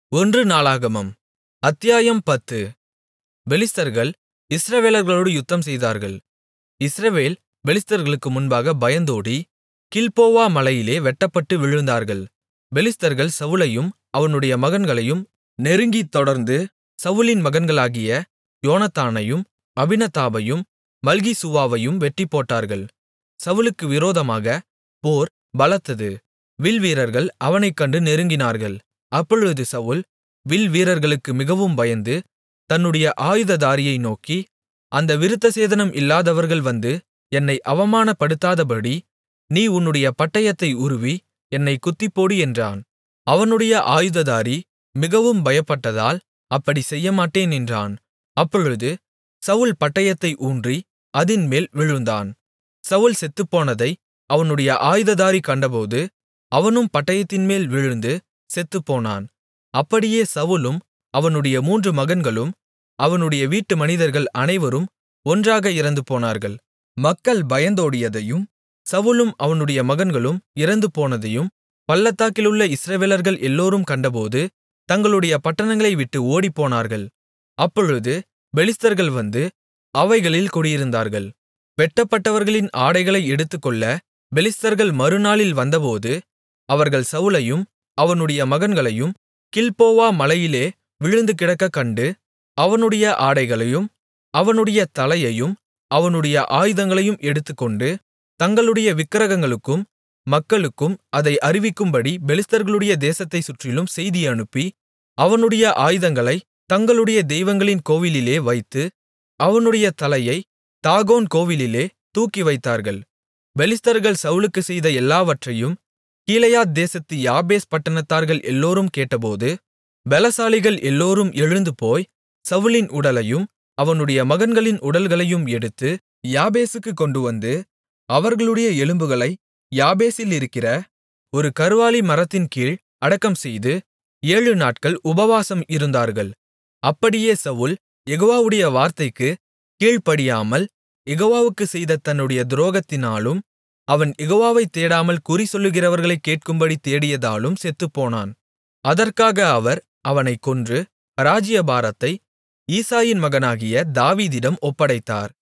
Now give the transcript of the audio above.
ஒன்று நாளாகமம் அத்தியாயம் பத்து பெலிஸ்தர்கள் இஸ்ரவேலர்களோடு யுத்தம்செய்தார்கள் இஸ்ரவேல் பெலிஸ்தர்களுக்கு முன்பாக பயந்தோடி கில்போவா மலையிலே வெட்டப்பட்டு விழுந்தார்கள் பெலிஸ்தர்கள் சவுலையும் அவனுடைய மகன்களையும் நெருங்கித் தொடர்ந்து சவுலின் மகன்களாகிய யோனத்தானையும் அபினதாபையும் மல்கிசூவாவையும் வெட்டிப்போட்டார்கள் சவுலுக்கு விரோதமாக போர் பலத்தது வில்வீரர்கள் அவனைக் கண்டு நெருங்கினார்கள் அப்பொழுது சவுல் வில்வீரர்களுக்கு மிகவும் பயந்து தன்னுடைய ஆயுததாரியை நோக்கி அந்த விருத்தசேதனம் இல்லாதவர்கள் வந்து என்னை அவமானப்படுத்தாதபடி நீ உன்னுடைய பட்டயத்தை உருவி என்னைக் குத்திப்போடு என்றான் அவனுடைய ஆயுததாரி மிகவும் பயப்பட்டதால் அப்படிச் செய்யமாட்டேன் என்றான் அப்பொழுது சவுல் பட்டயத்தை ஊன்றி அதின்மேல் விழுந்தான் சவுல் செத்துப்போனதை அவனுடைய ஆயுததாரி கண்டபோது அவனும் பட்டயத்தின்மேல் விழுந்து செத்துப்போனான் அப்படியே சவுலும் அவனுடைய மூன்று மகன்களும் அவனுடைய வீட்டு மனிதர்கள் அனைவரும் ஒன்றாக இறந்துபோனார்கள் மக்கள் பயந்தோடியதையும் சவுலும் அவனுடைய மகன்களும் இறந்துபோனதையும் பள்ளத்தாக்கிலுள்ள இஸ்ரவேலர்கள் எல்லோரும் கண்டபோது தங்களுடைய பட்டணங்களை விட்டு ஓடிப்போனார்கள் அப்பொழுது பெலிஸ்தர்கள் வந்து அவைகளில் குடியிருந்தார்கள் வெட்டப்பட்டவர்களின் ஆடைகளை எடுத்துக்கொள்ள பெலிஸ்தர்கள் மறுநாளில் வந்தபோது அவர்கள் சவுலையும் அவனுடைய மகன்களையும் கில்போவா மலையிலே விழுந்து கிடக்கக் கண்டு அவனுடைய ஆடைகளையும் அவனுடைய தலையையும் அவனுடைய ஆயுதங்களையும் எடுத்துக்கொண்டு தங்களுடைய விக்கிரகங்களுக்கும் மக்களுக்கும் அதை அறிவிக்கும்படி பெலிஸ்தர்களுடைய தேசத்தைச் சுற்றிலும் செய்தி அனுப்பி அவனுடைய ஆயுதங்களை தங்களுடைய தெய்வங்களின் கோவிலிலே வைத்து அவனுடைய தலையை தாகோன் கோவிலிலே தூக்கி வைத்தார்கள் பெலிஸ்தர்கள் சவுலுக்கு செய்த எல்லாவற்றையும் கீலேயாத் தேசத்து யாபேஸ் பட்டணத்தார்கள் எல்லோரும் கேட்டபோது பெலசாலிகள் எல்லோரும் எழுந்துபோய் சவுலின் உடலையும் அவனுடைய மகன்களின் உடல்களையும் எடுத்து யாபேசுக்குக் கொண்டுவந்து அவர்களுடைய எலும்புகளை யாபேசில் இருக்கிற ஒரு கர்வாலி மரத்தின் கீழ் அடக்கம்செய்து ஏழு நாட்கள் உபவாசம் இருந்தார்கள் அப்படியே சவுல் யெகோவாவுடைய வார்த்தைக்கு கீழ்ப்படியாமல் யெகோவாவுக்குச் செய்த தன்னுடைய துரோகத்தினாலும் அவன் யெகோவாவைத் தேடாமல் குறிசொல்லுகிறவர்களைக் கேட்கும்படி தேடியதாலும் செத்துப்போனான் அதற்காக அவர் அவனைக் கொன்று ராஜ்யபாரத்தை ஈசாயின் மகனாகிய தாவீதிடம் ஒப்படைத்தார்